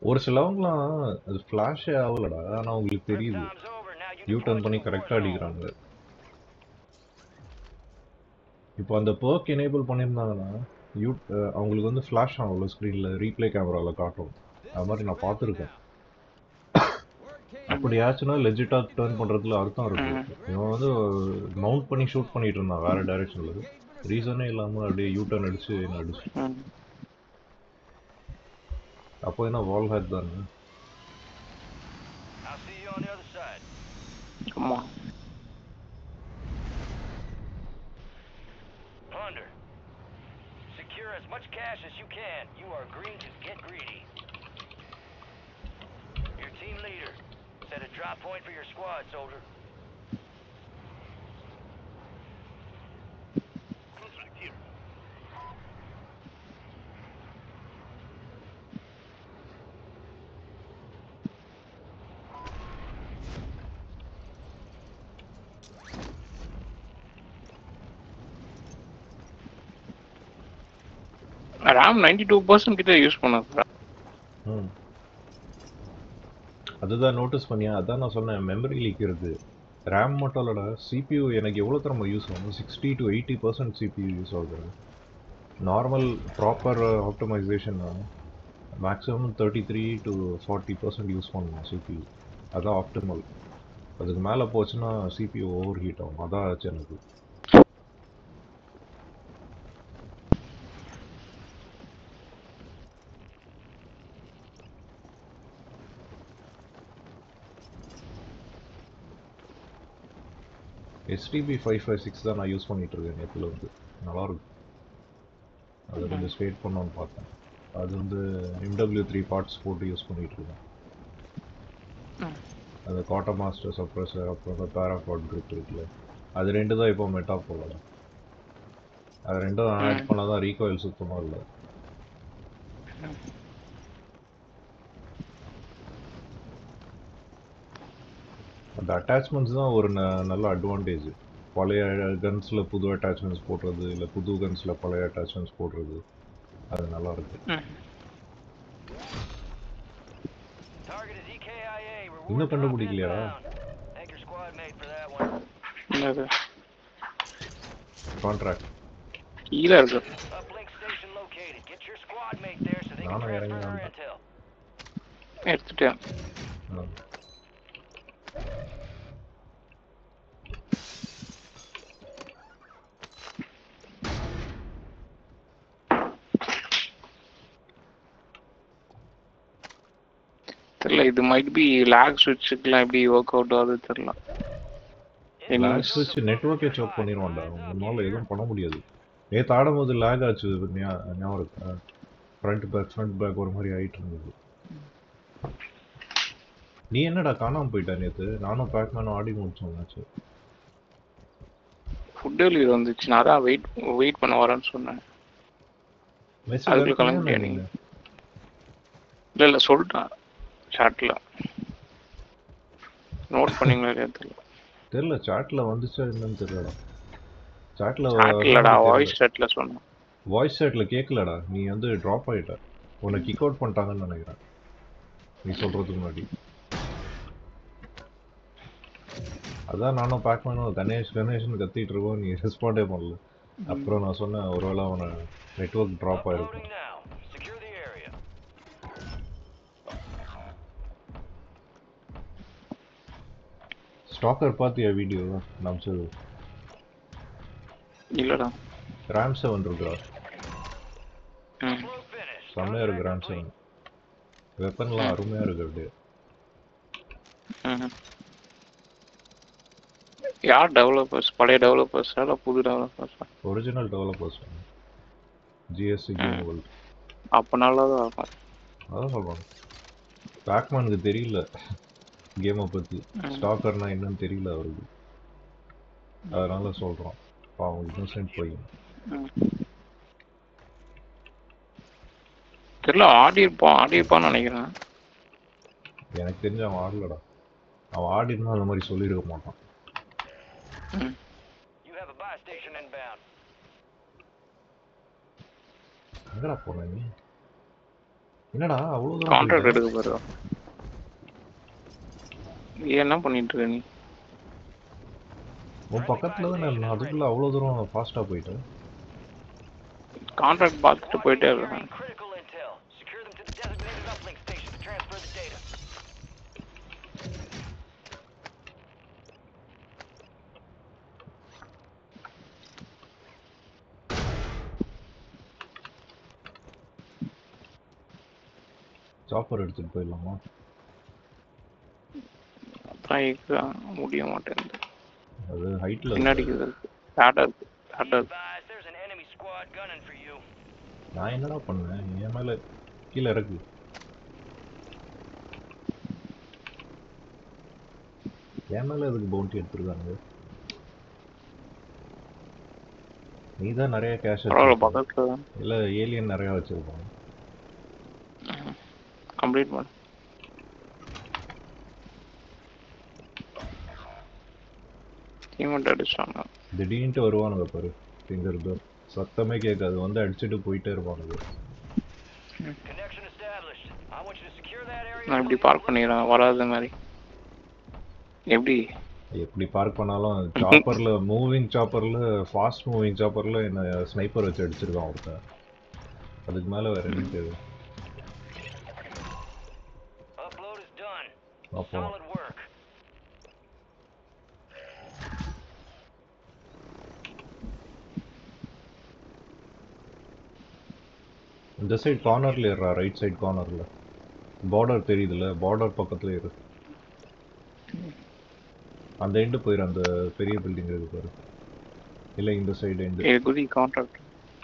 ஒரு சிலவங்கலாம் அது ஃப்ளாஷே ஆகலடா ஆனா உங்களுக்கு தெரியுது Time's over. Now you you can turn point பண்ணி to the war கரெக்டாக zone. அடிக்கிறாங்க இப்போ அந்த perk எனேபிள் பண்ணியிருந்தாங்கன்னா யூ அஹ் அவங்களுக்கு வந்து ஃப்ளாஷ் ஆகும்ல ஸ்க்ரீனில் ரீப்ளே கேமராவில் காட்டும் அது மாதிரி நான் பார்த்துருக்கேன் அப்படி ஆச்சுன்னா லெஜிட்டாக டர்ன் பண்ணுறதுல அர்த்தம் இருக்கு இவன் வந்து மவுண்ட் பண்ணி ஷூட் பண்ணிட்டு இருந்தான் வேற டைரக்ஷனில் ரீசனே இல்லாமல் அப்படியே யூ டர்ன் அடிச்சு என்ன அடிச்சு ம் அப்போ என்ன வால் ஹேட் தானே I'll see you on the other side. ஆமா Plunder. Secure as much cash as you can. You are green to get greedy. Your team leader. Set a drop point for your squad, soldier. RAM ninety two percent கிட்ட use பண்ணது ம் அதுதான் notice பண்ணியா அதான் நான் சொன்னேன் memory league இருக்கு RAM மட்டும் இல்லடா சிபியூ எனக்கு எவ்வளோ தரமா யூஸ் ஆகும் sixty to eighty percent CPU use ஆகுது normal proper optimisation maximum thirty three to forty percent use பண்ணணும் சிபியூ அதான் ஆப்டிமல் அதுக்கு மேலே போச்சுன்னா சிபியூ ஓவர் ஹீட் ஆகும் அதான் ஆச்சு எனக்கு எஸ்டிபி ஃபைவ் ஃபைவ் சிக்ஸ் தான் நான் யூஸ் பண்ணிட்டு இருக்கேன் நேற்றுல வந்து நல்லா இருக்கு அது கொஞ்சம் ஸ்ட்ரெயிட் பண்ணோன்னு பார்த்தேன் அது வந்து எம்டபிள்யூ த்ரீ பார்ட்ஸ் போட்டு யூஸ் பண்ணிட்டு இருக்கேன் ம். அந்த காட்டா மாஸ்டர் சப்ரஸர் அப்புறம் அந்த பேராபாட் குரூப் இருக்குல்ல அது ரெண்டு தான் இப்போ மெட்டா போகல அது ரெண்டும் ஆட் பண்ணால் தான் ரீகாயில் சுத்தமாக இல்லை அந்த அட்டாச்மெண்ட்ஸ் தான் ஒரு ந- நல்ல அட்வான்டேஜ் பழைய கன்ஸில் புது அட்டாச்மெண்ட்ஸ் போடுறது இல்லை புது கன்ஸில் பழைய அட்டாச்மெண்ட்ஸ் போடுறது அது நல்லா இருக்கு Target is EKIA. Reward இன்னும் drop கண்டுபிடிக்கலையா? inbound. Thank your squad mate for that one. என்னது கான்ட்ராக்ட் கீழே இருக்கு Uplink station located. Get your squad mate there so they can நானும் transfer இறங்கி their வந்தேன். intel. எடுத்துட்டேன் தெரியல இது மைட் பி லேக் சுவிட்சுக்குலாம் எப்படி ஒர்க் அவுட் ஆகுது தெரியல லேக்ஸ் வச்சு நெட்ஒர்க்கே சாப் பண்ணிடுவான்டா உன்னால எதுவும் பண்ண முடியாது நேற்று ஆடும்போது லேக் ஆச்சு ஞா- ஞாபகம் இருக்கா ஃப்ரண்ட் பேக் ஃப்ரண்ட் பேக் ஒரு மாதிரி ஆயிட்டு இருந்தது நீ என்னடா காணாம போயிட்ட நேத்து நானும் பேக்மேனும் ஆடி முடிச்சோம் மேட்ச் ஃபுட் டெலிவரி வந்துச்சு நான் தான் வெயிட் வெயிட் பண்ண வரேன்னு சொன்னேன் மெசேஜ் அதுக்குள்ள கிளம்பிட்டியா நீங்க? இல்லை இல்லை சொல்லிட்டேன் சாட்டில் நோட் பண்ணீங்களா இல்லையா தெரியல தெரியல சாட்ல வந்துச்சா என்னன்னு தெரியலடா சாட்ல சாட்டில்லடா வாய்ஸ் சாட்டில் சொன்னேன் வாய்ஸ் சாட்ல கேட்கலடா நீ வந்து ட்ராப் ஆயிட்ட உன்னை கிக் அவுட் பண்ணிட்டாங்கன்னு நினைக்கிறேன் நீ சொல்றதுக்கு முன்னாடி அதான் நானும் பேக்மேனும் கணேஷ் கணேஷ்னு கத்திட்டு இருக்கோம் நீ ரெஸ்பாண்டே பண்ணல அப்புறம் நான் சொன்னேன் ஒருவேளை அவனை நெட்வொர்க் ட்ராப் ஆயிருக்கும் Uploading now. Secure the area. Stalker பார்த்தியா வீடியோ நம்சது இல்லைடா ரேம் செவன் இருக்குடா ம் Flow finished. செம்மையா இருக்கு ரேம் Contract செவன் வெப்பன்லாம் அருமையா இருக்கு அப்படியே ம்ஹும். யார் டெவலப்பர்ஸ் பழைய டெவலப்பர்ஸ் இல்லை புது developers original developers GSC game world அப்போ நல்லா தான் இருக்கும் அதான் சொல்றேன் பேக்மேனுக்கு தெரியல கேமை பத்தி ஸ்டாக்கர்னா என்னன்னு தெரியல அவருக்கு அதனால சொல்றோம் பாவம் இன்னசென்ட் போய் ம். தெரியல ஆடி இருப்பான் ஆடி இருப்பான்னு நினைக்கிறேன் எனக்கு தெரிஞ்ச அவன் ஆடலடா அவன் ஆடி இருந்தா அந்த மாதிரி சொல்லியிருக்க மாட்டான் You have a buy station inbound. எங்கடா போன நீ என்னடா அவ்வளோ தூரம் கான்ட்ராக்ட் போயிட்ட? எடுக்க போறோம் நீ என்ன பண்ணிட்டு இருக்க நீ உன் பக்கத்துல தான் நான் அதுக்குள்ள அவ்வளோ தூரம் ஃபாஸ்ட்டாக போயிட்டேன் கான்ட்ராக்ட் பார்த்துட்டு போயிட்டே இருக்கேன் Gain critical intel. Secure them to the designated uplink station to transfer the data. Chopper எடுத்துட்டு போயிடலாமா அப்புறம் எக்ஸாம் முடிய மாட்டேங்குது அது ஹைட்டில் பின்னாடி இருக்கு டாட்டா இருக்கு டாட்டா இருக்கு Advise, there's an enemy squad gunning for you. நான் என்னடா பண்ணேன் என் மேலே கீழே இறக்கு என் மேலே எதுக்கு பவுண்டி எடுத்துருக்காங்க நீ தான் நிறைய கேஷ் பரவாயில்ல பக்கத்துல தான் இல்லை ஏலியன் நிறையா வச்சிருப்பாங்க கம்ப்ளீட் பண்ண டீமெண்ட் அடிச்சிட்டாங்க திடீர்னுட்டு வருவானுங்க பாரு எங்கிறது சத்தமே கேட்காது வந்து அடிச்சுட்டு போயிட்டே இருப்பானுங்க Connection established. I want you to secure that area. நான் இப்படி until you பார்க் பண்ணிடுறேன் வராத மாதிரி எப்படி எப்படி பார்க் பண்ணாலும் சாப்பர்ல மூவிங் சாப்பர்ல ஃபாஸ்ட் மூவிங் சாப்பர்ல என்ன ஸ்னைப்பர் வச்சு அடிச்சிருக்கான் ஒருத்தன் அதுக்கு மேல வேற என்ன தேவை Upload is done. அப்போ Solid work. இந்த சைடு கார்னர்ல ஏறா ரைட் சைடு கார்னர்ல பார்டர் தெரியுதுல்ல பார்டர் பக்கத்துல ஏறு அந்த எண்டு போயிரு அந்த பெரிய பில்டிங் இருக்கு பாரு இல்ல இந்த சைடு எண்டு இது குதி contract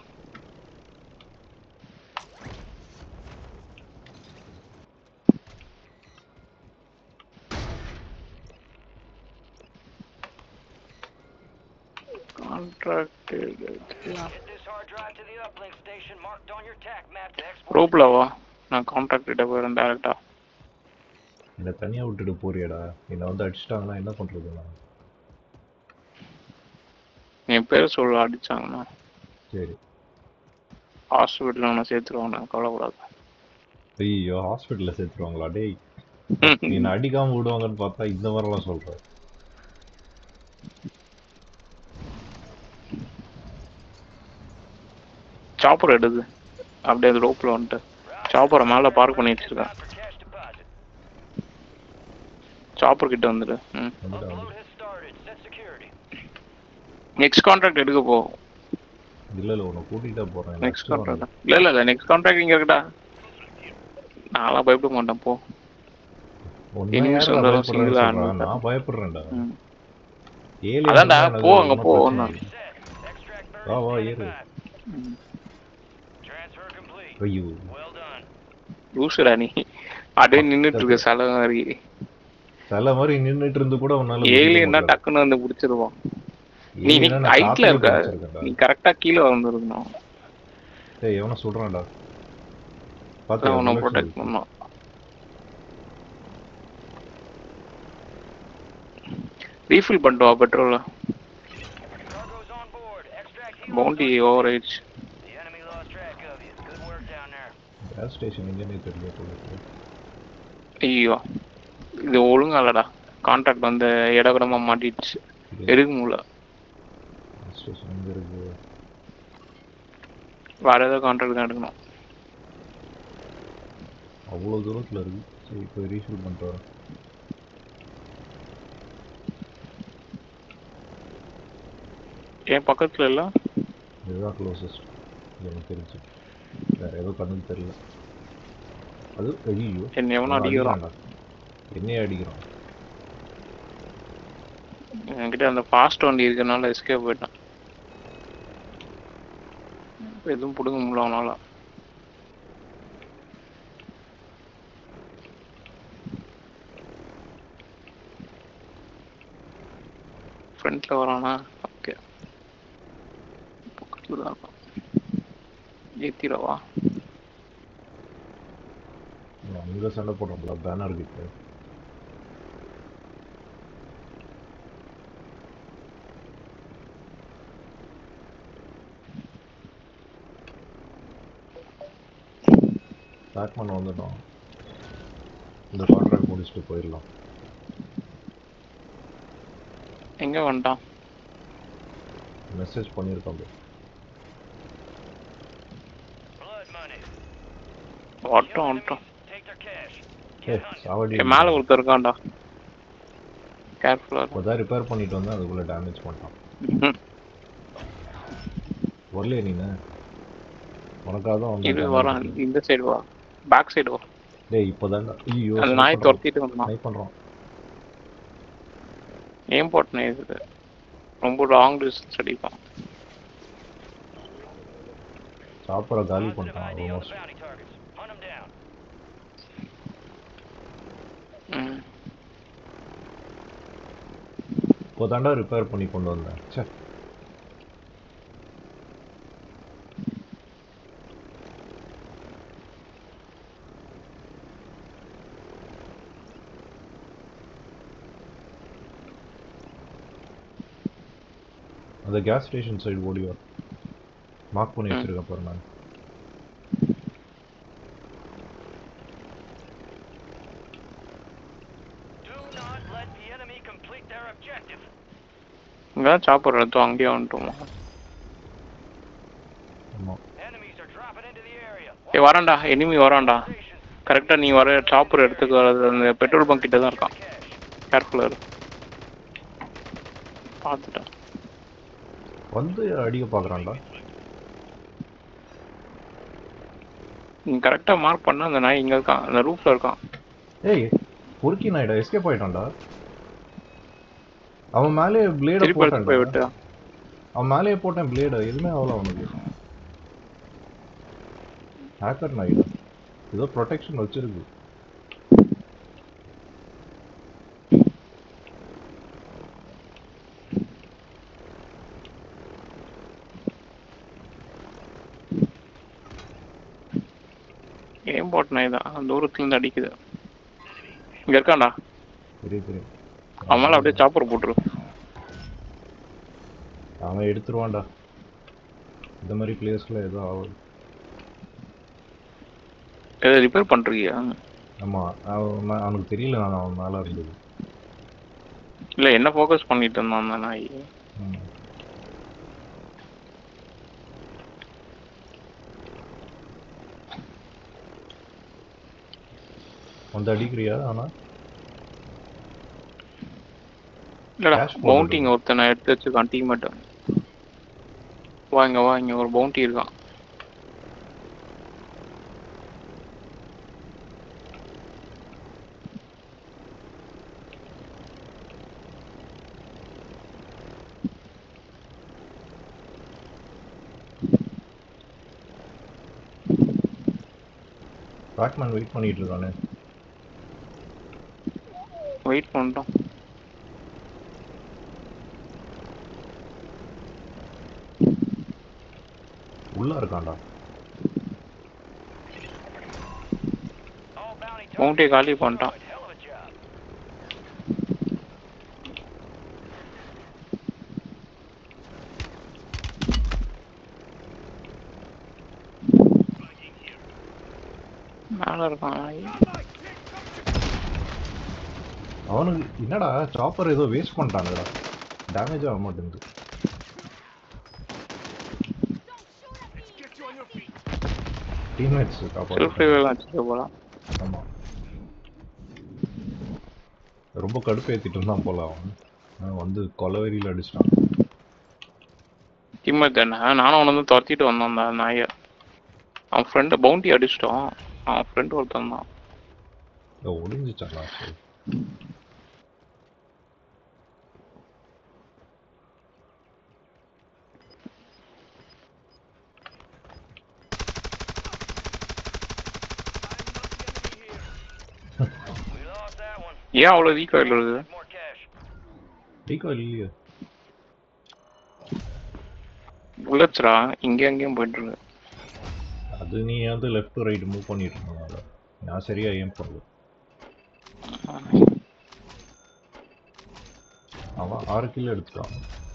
contract Hit this hard drive to the uplink station marked on your TAC map to export. ரோப்ல வா நான் கான்ட்ராக்ட் கிட்ட போயிடுறேன் டேரக்டா என்ன தனியா விட்டுட்டு போறியடா என்ன வந்து அடிச்சிட்டாங்கன்னா என்ன பண்றது நான் என் பேர் சொல்ல அடிச்சாங்கன்னா சரி ஹாஸ்பிட்டலில் நான் சேர்த்துருவாங்க கவலைப்படாது ஐயோ ஹாஸ்பிட்டல்ல சேர்த்துருவாங்களா டேய் என்ன அடிக்காம விடுவாங்கன்னு பார்த்தா இந்த மாதிரிலாம் சொல்ற சாப்பர் எடுது அப்படியே அது ரோப்பில் வந்துட்டு சாப்பரை மேலே பார்க் பண்ணி வச்சிருக்கேன் For cash deposit. சாப்பர் கிட்ட வந்துடு ம் வந்துட்டு Upload has started. Set security. Next contract எடுக்க போ இல்ல இல்ல உன்னை கூட்டிட்டா போறேன் நெக்ஸ்ட் கான்ட்ராக்ட் இல்லை இல்லை இல்லை நெக்ஸ்ட் கான்ட்ராக்ட் இங்கே இருக்கடா நான்லாம் பயப்பட மாட்டேன் போ உன்னை enemies யாருடா வந்தாலும் பயப்படுறேன்னு single ஆ சொல்றா? அனுப்புறேன். நான் பயப்படுறேன்டா ம் Alien அதான்டா, தான் போ எனக்கு அங்க ஒண்ணும் போ, பிரச்சனை ஒண்ணும். இல்லை. Set. Extract வா, வா, burn ஏறு. ம். Transfer complete. ஐயோ Well done. லூசுடா நீ அப்படியே நின்னுட்டு இருக்க சில மாதிரி சில மாதிரி நின்னுட்டு இருந்து கூட உன்னால ஏலியன்னா டக்குன்னு வந்து பிடிச்சிருவான் நீ நீ ஹைட்ல இருக்க நீ கரெக்டா கீழே வந்துருக்கணும் ஏய் எவன சொல்றான்டா அதான் பாத்தியா உன்னை bullet ப்ரொடெக்ட் சொல்லு. பண்ணும் ரீஃபில் பண்ணிட்டு வா பெட்ரோல Cargo's on board. Extract helo bounty over ஆயிடுச்சு The enemy lost track of you. Good work down there. Gas station எங்கன்னே தெரியல போல இருக்கு. ஐயோ இது ஒழுங்கா இல்லடா கான்ட்ராக்ட் வந்து இடகுடமா மாட்டிடுச்சு இது எடுக்க முடியல gas ஸ்டேஷன் எங்க இருக்கு வேற ஏதோ கான்ட்ராக்ட் தான் எடுக்கணும் அவ்வளவு தூரத்துல இருக்கு சரி போய் ரீஃபில் பண்ணிட்டு வரேன் என் பக்கத்துல இல்ல இதுதான் க்ளோசஸ்ட் எனக்கு தெரிஞ்சு வேற ஏதோ கண்ணுக்கு தெரியல அது ஐயோ என்ன எவனும் அடிக்கிறான் என்னையே அடிக்கிறான் என்கிட்ட அந்த ஃபாஸ்ட் வண்டி இருக்கனால எஸ்கேப் போயிட்டான் எதுவும் பிடுங்க முடியல அவனால ஃப்ரண்ட்ல வரானா ஓகே பக்கத்துல தான் இருக்கான் ஏத்திடவா அங்க சண்டை போடுறோம்ல பேனர் கிட்ட பேக்மேன் வந்துட்டோம் இந்த கான்ட்ராக்ட் முடிச்சுட்டு போயிடலாம் எங்க வந்துட்டான் மெசேஜ் பண்ணியிருக்கோம் bro. Blood money. வந்துட்டோம் வந்துட்டோம் Take their cash. ஏய் சாவடி ஏய், மேல ஒருத்தர் இருக்கான்டா கேர்ஃபுல்லா இப்போ தான் ரிப்பேர் பண்ணிட்டு வந்தேன் அதுக்குள்ளே டேமேஜ் பண்ணிட்டான் வரலையே நீனு உனக்காக தான் இது வந்து வரான் இந்த சைடு வா பேக் சைடு வா டேய் இப்போதான்டா ஐயோ அந்த நாய் துரத்திட்டு வந்தான் ட்ரை பண்ணுறோம் ஏன் போட்டனே இது ரொம்ப லாங் டிஸ்டன்ஸ் அடிப்பான் சாப்பிட்ற காலி Positive பண்ணிட்டான் ID on the almost bounty targets. Hunt them down. ம் இப்போ தாண்டா ரிப்பேர் பண்ணி கொண்டு வந்தேன் சே அந்த கேஸ் ஸ்டேஷன் சைடு ஓடிவா மார்க் பண்ணி ம். வச்சிருக்கேன் பாரு நான் Do not let the enemy complete their objective. இங்கதான் சாப்பிட்ற எடுத்தோம் அங்கேயே வந்துட்டோமா ஆமாம் Enemies are dropping into the area. ஏய் வரான்டா எனிமி வரான்டா Station. கரெக்டா நீ வர சாப்பர் எடுத்துக்கு வர்றது அந்த பெட்ரோல் பங்க் கிட்ட தான் இருக்கான் Cash. கேர்ஃபுல்லா இரு பார்த்துட்டேன் வந்து அடிக்க பார்க்குறான்டா நீ கரெக்டா மார்க் பண்ண அந்த நாய் இங்க இருக்கான் அந்த ரூஃப்ல இருக்கான் ஏய் பொறுக்கி நாயிடா எஸ்கேப் ஆயிட்டான்டா அவன் மேலே பிளேட திருப்பி எடுத்து போய் போட்டான்டா விட்டு அவன் மேலேயே போட்டேன் பிளேடு எதுவுமே ஆகல அவனுக்கு ஹேக்கர் நாயிடா ஏதோ ப்ரொடெக்ஷன் வச்சிருக்கு ஏன் போட்ட நாய் தான் தூரத்துல இருந்து அடிக்குது இங்க இருக்கான்டா பெரிய பெரிய அவன் மேல அப்படியே சாப்பர் போட்டுரு அவன் எடுத்துருவான்டா இந்த மாதிரி பிளேஸ்ல ஏதோ ஆகுது எதை ரிப்பேர் பண்றியா ஆமா அவன் மே- அவனுக்கு தெரியல நான் அவன் மேல இருந்தது இல்ல என்ன ஃபோக்கஸ் பண்ணிட்டு இருந்தான் அந்த நாய் ம். வந்து அடிக்கிறியா ஆனா இல்லடா Cash போட்டுட்டு பவுண்டிங் ஒருத்தனை எடுத்து வச்சிருக்கான் டீம்மேட் வா இங்க வா இங்க ஒரு பவுண்டி இருக்கான் பேக்மேன் வெயிட் பண்ணிட்டு இருக்கானே வெயிட் பண்ணிட்டோம் உள்ள இருக்கான்டா All bounty பவுண்டியை targets காலி பண்ணிட்டான் destroyed. Hell of a job. மேல இருக்கான் நாய் அவனுக்கு என்னடா சாப்பர் ஏதோ வேஸ்ட் பண்ணிட்டானுடா டேமேஜ் ஆக மாட்டேங்குது டீம்மேட்ஸ் செல்ஃப் காப்பாற்ற ரிவைவ் வச்சுட்டு போலாம் ஆமா ரொம்ப கடுப்பேத்திட்டு இருந்தான் போல அவன் அவன் வந்து கொலவெறியில் அடிச்சிட்டான் டீம்மேட் தானே நானும் அவனை வந்து துரத்திட்டு வந்தான் அந்த நாயை அவன் ஃப்ரெண்டு பவுண்டி அடிச்சிட்டோம் அவன் ஃப்ரெண்டு ஒருத்தன் தான் இதோ ஒளிஞ்சிச்சானா சரி We lost that one. ஏன் அவ்வளோ வீக் ஆயில் இருக்குது More cash. டீக்கோ இல்லையே புல்லட்ஸ்ரா இங்கே அங்கேயும் போயிட்டு இருக்கு அது நீ வந்து லெஃப்ட் ரைட் மூவ் பண்ணிட்டு இருந்தனால நான் சரியா ஏன் பண்ணல அவன் ஆறு கிலோ எடுத்துட்டான்